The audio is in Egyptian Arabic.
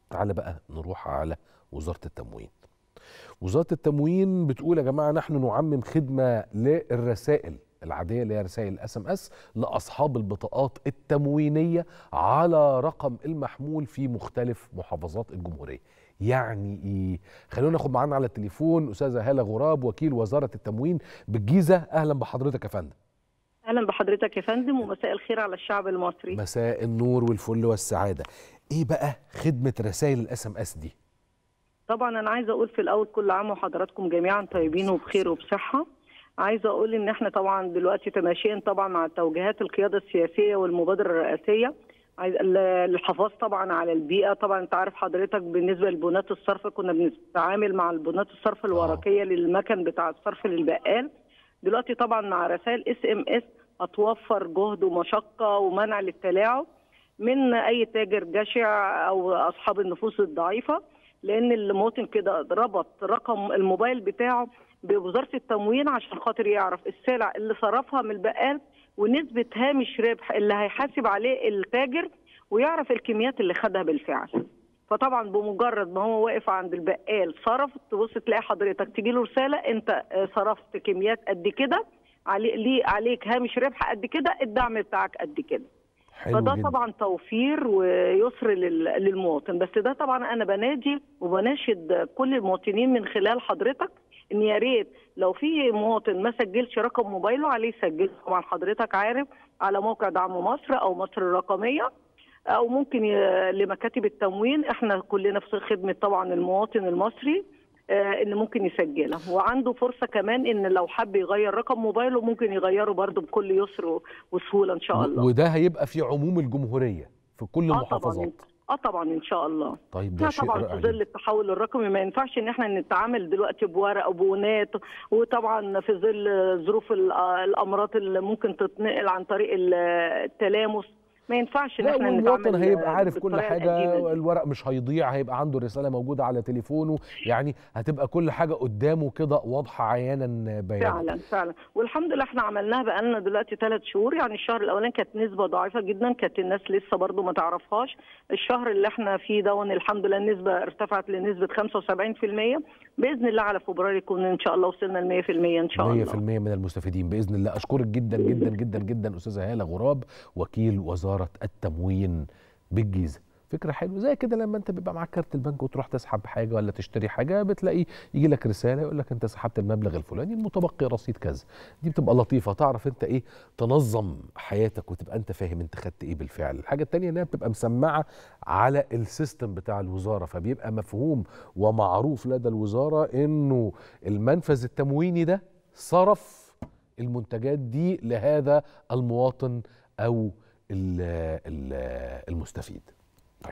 تعال بقى نروح على وزاره التموين وزاره التموين بتقول يا جماعه نحن نعمم خدمه للرسائل العاديه اللي هي رسائل الاس ام اس لاصحاب البطاقات التموينيه على رقم المحمول في مختلف محافظات الجمهوريه يعني ايه خلونا ناخد معانا على التليفون استاذه هاله غراب وكيل وزاره التموين بالجيزه اهلا بحضرتك يا فندم اهلا بحضرتك يا فندم ومساء الخير على الشعب المصري مساء النور والفل والسعاده ايه بقى خدمه رسائل الاس ام اس دي طبعا انا عايزه اقول في الاول كل عام وحضراتكم جميعا طيبين وبخير وبصحه عايزه اقول ان احنا طبعا دلوقتي تماشيا طبعا مع توجيهات القياده السياسيه والمبادره الرئاسيه عايز الحفاظ طبعا على البيئه طبعا انت عارف حضرتك بالنسبه لبنات الصرف كنا بنتعامل مع البنات الصرف الورقيه للمكن بتاع الصرف للبقال دلوقتي طبعا مع رسائل اس ام اس هتوفر جهد ومشقه ومنع للتلاعب من اي تاجر جشع او اصحاب النفوس الضعيفه لان المواطن كده ربط رقم الموبايل بتاعه بوزاره التموين عشان خاطر يعرف السلع اللي صرفها من البقال ونسبه هامش ربح اللي هيحاسب عليه التاجر ويعرف الكميات اللي خدها بالفعل فطبعا بمجرد ما هو واقف عند البقال صرف تبص تلاقي حضرتك تجي له رساله انت صرفت كميات قد كده علي عليك هامش ربح قد كده الدعم بتاعك قد كده حلو فده جدا. طبعا توفير ويسر لل- للمواطن بس ده طبعا انا بنادي وبناشد كل المواطنين من خلال حضرتك ان يا ريت لو في مواطن ما سجلش رقم موبايله عليه يسجل طبعا حضرتك عارف على موقع دعم مصر او مصر الرقميه او ممكن ي- لمكاتب التموين احنا كلنا في خدمه طبعا المواطن المصري آه، ان ممكن يسجلها وعنده فرصه كمان ان لو حب يغير رقم موبايله ممكن يغيره برده بكل يسر و- وسهوله ان شاء الله وده هيبقى في عموم الجمهوريه في كل اه طبعا المحافظات اه طبعا ان شاء الله طيب ده احنا شيء طبعا رائع في جدا. ظل التحول الرقمي ما ينفعش ان احنا نتعامل دلوقتي بورق وبونات وطبعا في ظل ظروف ال- آه، الامراض اللي ممكن تتنقل عن طريق ال- التلامس ما ينفعش ان لا احنا والمواطن نتعامل هيبقى عارف كل بالطريقة حاجه القديمة دي. الورق مش هيضيع هيبقى عنده الرساله موجوده على تليفونه يعني هتبقى كل حاجه قدامه كده واضحه عيانا بيانا فعلا فعلا والحمد لله احنا عملناها بقالنا دلوقتي ثلاث شهور يعني الشهر الاولاني كانت نسبه ضعيفه جدا كانت الناس لسه برضو ما تعرفهاش الشهر اللي احنا فيه دون الحمد لله النسبه ارتفعت لنسبه 75% باذن الله على فبراير يكون ان شاء الله وصلنا ل 100% ان شاء 100% الله من المستفيدين باذن الله اشكرك جدا جدا جدا جدا استاذه هاله غراب وكيل وزاره التموين بالجيزه فكره حلوه زي كده لما انت بيبقى معاك كارت البنك وتروح تسحب حاجه ولا تشتري حاجه بتلاقي يجي لك رساله يقول لك انت سحبت المبلغ الفلاني المتبقي رصيد كذا دي بتبقى لطيفه تعرف انت ايه تنظم حياتك وتبقى انت فاهم انت خدت ايه بالفعل الحاجه التانية انها بتبقى مسمعه على السيستم بتاع الوزاره فبيبقى مفهوم ومعروف لدى الوزاره انه المنفذ التمويني ده صرف المنتجات دي لهذا المواطن او ال- ال- المستفيد